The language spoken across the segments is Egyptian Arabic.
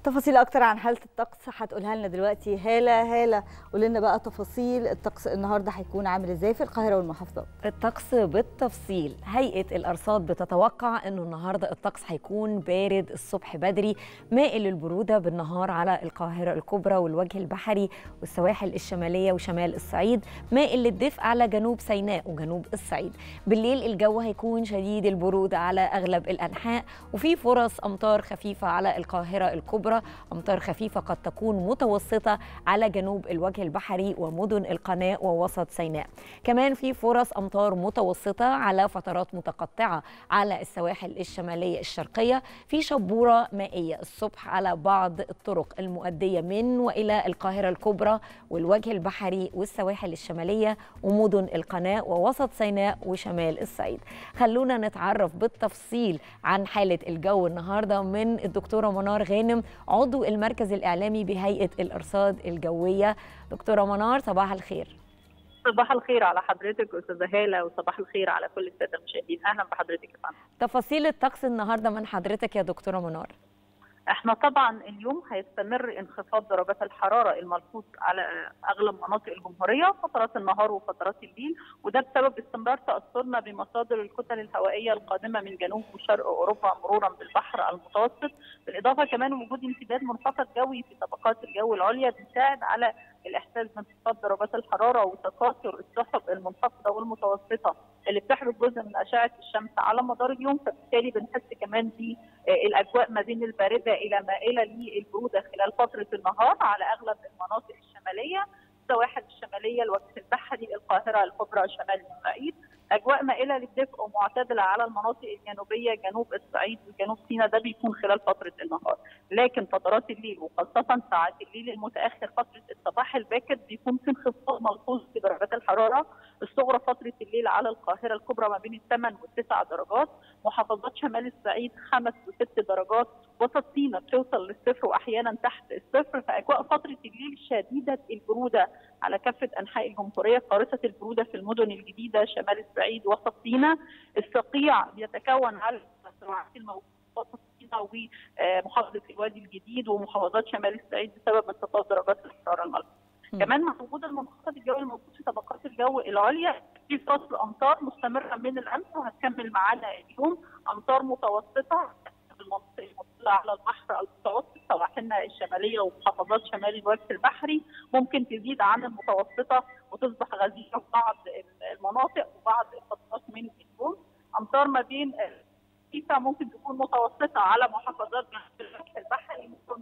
تفاصيل اكتر عن حاله الطقس هتقولها لنا دلوقتي هاله هاله قول لنا بقى تفاصيل الطقس النهارده هيكون عامل ازاي في القاهره والمحافظات الطقس بالتفصيل هيئه الارصاد بتتوقع انه النهارده الطقس هيكون بارد الصبح بدري مائل للبروده بالنهار على القاهره الكبرى والوجه البحري والسواحل الشماليه وشمال الصعيد مائل للدفء على جنوب سيناء وجنوب الصعيد بالليل الجو هيكون شديد البروده على اغلب الانحاء وفي فرص امطار خفيفه على القاهره الكبرى امطار خفيفه قد تكون متوسطه على جنوب الوجه البحري ومدن القناه ووسط سيناء كمان في فرص امطار متوسطه على فترات متقطعه على السواحل الشماليه الشرقيه في شبوره مائيه الصبح على بعض الطرق المؤديه من والى القاهره الكبرى والوجه البحري والسواحل الشماليه ومدن القناه ووسط سيناء وشمال الصعيد خلونا نتعرف بالتفصيل عن حاله الجو النهارده من الدكتوره منار غانم عضو المركز الاعلامي بهيئه الارصاد الجويه دكتوره منار صباح الخير صباح الخير على حضرتك استاذه هاله وصباح الخير على كل الساده المشاهدين اهلا بحضرتك يا فندم تفاصيل الطقس النهارده من حضرتك يا دكتوره منار احنا طبعا اليوم هيستمر انخفاض درجات الحراره الملحوظ على اغلب مناطق الجمهوريه فترات النهار وفترات الليل وده بسبب استمرار تاثرنا بمصادر الكتل الهوائيه القادمه من جنوب وشرق اوروبا مرورا بالبحر المتوسط بالاضافه كمان وجود امتداد منخفض جوي في طبقات الجو العليا بيساعد على الاحساس بانخفاض درجات الحراره وتكاثر السحب المنخفضه والمتوسطه اللي بتحرق جزء من اشعه الشمس على مدار اليوم فبالتالي بنحس كمان بالاجواء ما بين البارده الى مائله للبروده خلال فتره النهار على اغلب المناطق الشماليه السواحل الشماليه الوجه البحري القاهره الكبرى شمال الصعيد اجواء مائله للدفء ومعتدله على المناطق الجنوبيه جنوب الصعيد وجنوب سيناء ده بيكون خلال فتره النهار لكن فترات الليل وخاصه ساعات الليل المتاخر فتره الصباح الباكر بيكون في انخفاض ملحوظ في درجات الحراره الصغرى فتره الليل على القاهره الكبرى ما بين الثمان والتسع درجات محافظات شمال الصعيد خمس وست درجات وسط سيناء بتوصل للصفر واحيانا تحت الصفر فاجواء فتره الليل شديده البروده على كافه انحاء الجمهوريه قارصه البروده في المدن الجديده شمال الصعيد وسط سيناء الصقيع بيتكون على الصراعات الموجوده وسط سيناء ومحافظه الوادي الجديد ومحافظات شمال الصعيد بسبب انخفاض درجات الحراره الملحوظه كمان مع وجود المنخفض الجوي الموجود في طبقات الجو العليا في فصل امطار مستمره من الامس وهتكمل معانا اليوم امطار متوسطه المناطق المطلة على البحر المتوسط سواحلنا الشماليه ومحافظات شمال الوجه البحري ممكن تزيد عن المتوسطه وتصبح غزيره في بعض المناطق وبعض الفترات من اليوم امطار ما بين خفيفه ممكن تكون متوسطه على محافظات الوجه البحري ممكن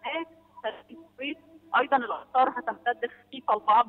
السويس ايضا الامطار هتمتد خفيفه لبعض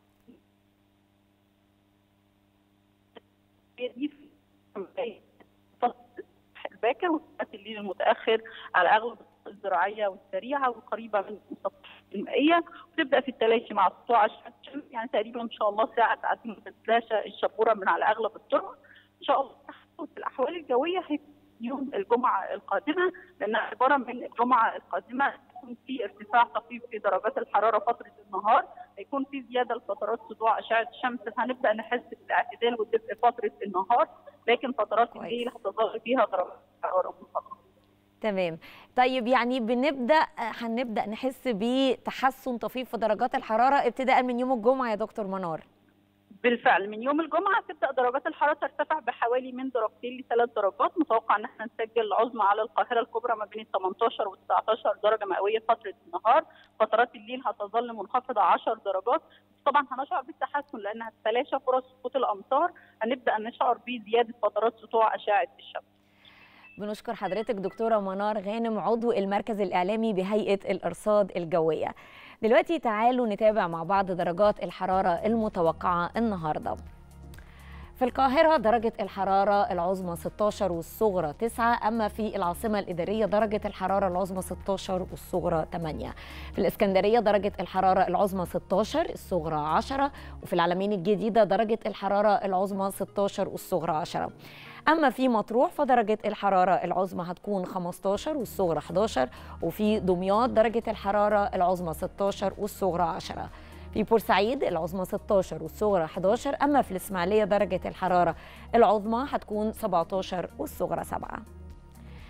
الباكر وساعات الليل المتاخر على اغلب الزراعيه والسريعه والقريبه من المسطحات المائيه وتبدا في التلاشي مع سطوع الشمس يعني تقريبا ان شاء الله ساعه ساعتين بتتلاشى الشبوره من على اغلب الطرق ان شاء الله تحسن الاحوال الجويه هيكون يوم الجمعه القادمه لانها عباره من الجمعه القادمه يكون في ارتفاع طفيف في درجات الحراره فتره النهار هيكون في زياده لفترات سطوع اشعه الشمس هنبدا نحس بالاعتدال والدفء فتره النهار لكن فترات الليل هتظل فيها درجات الحراره منخفضه تمام طيب يعني بنبدا هنبدا نحس بتحسن طفيف في درجات الحراره ابتداء من يوم الجمعه يا دكتور منار بالفعل من يوم الجمعه تبدا درجات الحراره ترتفع بحوالي من درجتين لثلاث درجات متوقع ان احنا نسجل العظمى على القاهره الكبرى ما بين 18 و 19 درجه مئويه فتره النهار فترات الليل هتظل منخفضه 10 درجات طبعا هنشعر بالتحسن لان هتتلاشى فرص سقوط الامطار هنبدا نشعر بزياده فترات سطوع اشعه الشمس بنشكر حضرتك دكتوره منار غانم عضو المركز الاعلامي بهيئه الارصاد الجويه دلوقتي تعالوا نتابع مع بعض درجات الحراره المتوقعه النهارده في القاهرة درجة الحرارة العظمى 16 والصغرى 9 أما في العاصمة الإدارية درجة الحرارة العظمى 16 والصغرى 8 في الإسكندرية درجة الحرارة العظمى 16 الصغرى 10 وفي العلمين الجديدة درجة الحرارة العظمى 16 والصغرى 10 أما في مطروح فدرجة الحرارة العظمى هتكون 15 والصغرى 11 وفي دمياط درجة الحرارة العظمى 16 والصغرى 10 في بورسعيد العظمى 16 والصغرى 11 أما في الإسماعيلية درجة الحرارة العظمى هتكون 17 والصغرى 7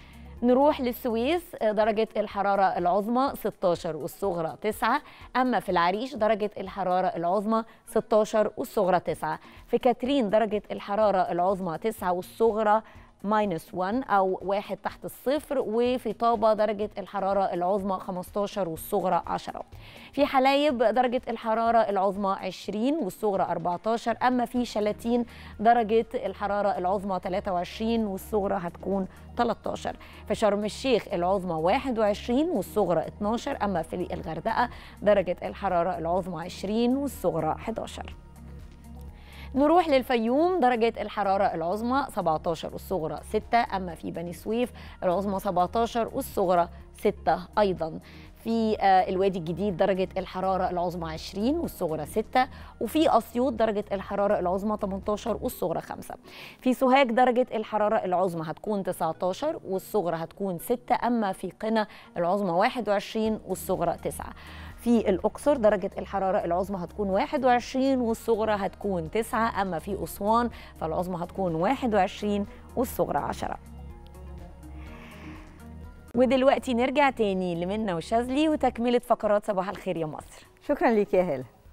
نروح للسويس درجة الحرارة العظمى 16 والصغرى 9 أما في العريش درجة الحرارة العظمى 16 والصغرى 9 في كاترين درجة الحرارة العظمى 9 والصغرى ماينس 1 أو واحد تحت الصفر وفي طابة درجة الحرارة العظمى 15 والصغرى 10 في حلايب درجة الحرارة العظمى 20 والصغرى 14 أما في شلاتين درجة الحرارة العظمى 23 والصغرى هتكون 13 في شرم الشيخ العظمى 21 والصغرى 12 أما في الغردقة درجة الحرارة العظمى 20 والصغرى 11 نروح للفيوم درجة الحرارة العظمى 17 والصغرى 6 أما في بني سويف العظمى 17 والصغرى 6 أيضا في الوادي الجديد درجة الحرارة العظمى 20 والصغرى 6 وفي أسيوط درجة الحرارة العظمى 18 والصغرى 5 في سوهاج درجة الحرارة العظمى هتكون 19 والصغرى هتكون 6 أما في قنا العظمى 21 والصغرى 9 في الأقصر درجة الحرارة العظمى هتكون 21 والصغرى هتكون 9 أما في أسوان فالعظمى هتكون 21 والصغرى 10 ودلوقتي نرجع تاني لمنى وشاذلي وتكملة فقرات صباح الخير يا مصر شكرا ليك يا هاله